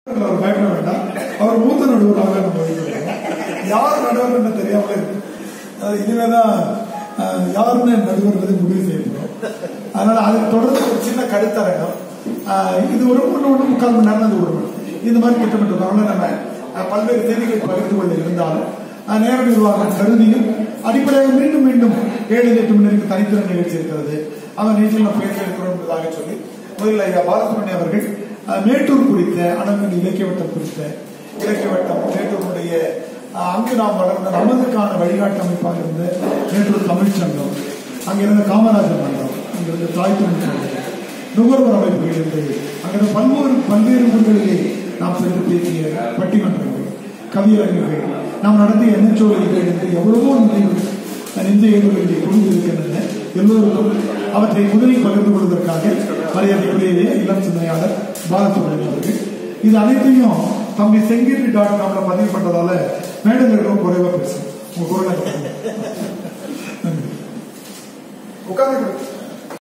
அவர் பயப்பட வேண்டாம் அவர் மூத்த நடுவராக நம்ம வைக்கிறோம் யார் நடுவர் தெரியாமலே இருக்கு அது இனிமேதான் அஹ், யாருன்னு நடுவர்ன்றது முடிவு செய்யப்படும் அதனால அதை தொடர்ந்து ஒரு சின்ன கருத்தரங்கம் அஹ், இது ஒரு ஒன்று ஒன்று முக்கால் மணி நேரம் அது ஒரு இந்த மாதிரி திட்டமிட்டிருக்காங்க நம்ம அஹ், பல்வேறு செய்திகளை பகிர்ந்து கொள்ள இருந்தாலும் அஹ், நேர நிர்வாகம் கருதியும் அடிப்படையாக மீண்டும் மீண்டும் ஏழு எட்டு மணி நேரம் தனித்திறன் நிகழ்ச்சி இருக்கிறது அந்த நிகழ்ச்சியில் நம்ம பேச இருக்கிறோம் என்பதாக சொல்லி முதலில் ஐயா பாலசுப்ரமணியம் அவர்கள் அஹ், மேட்டூர் குறித்த அணங்கின் இலக்கிய வட்டம் குறித்த இலக்கிய வட்டம் மேட்டூருடைய அஹ், அங்கு நாம் வளர்ந்த நமதுக்கான வழிகாட்டு அமைப்பாக இருந்த மேட்டூர் தமிழ்ச்சங்கம் அங்கிருந்த காமராஜர் மன்றம் அங்கிருந்த தாய் தமிழ் சங்கம் நுகர்வோர் அமைப்புகள் இருந்தது அங்கிருந்த பல்வேறு பல்வேறு ஊர்களிலே நாம் சென்று பேசிய பட்டிமன்றங்கள் கவியரங்குகள் நாம் நடத்திய எண்ணச்சோழிகள் என்று எவ்வளவோ நினைவுகள் நெஞ்ச ஏழுகளிலே குழுந்து இருக்கின்றன எல்லோருக்கும் அவற்றை முதலில் பகிர்ந்து கொள்வதற்காக மரியாதைக்குரிய இளம் சிந்தனையாளர் பாலசுப்ரமணியம் அவர்கள் இது அனைத்தையும் தம்பி செங்கீட்டு டாட் காம்ல பதிவு பண்றதால மேடங்கள் ரொம்ப குறைவா பேசும் உங்க குரலை உட்காந்து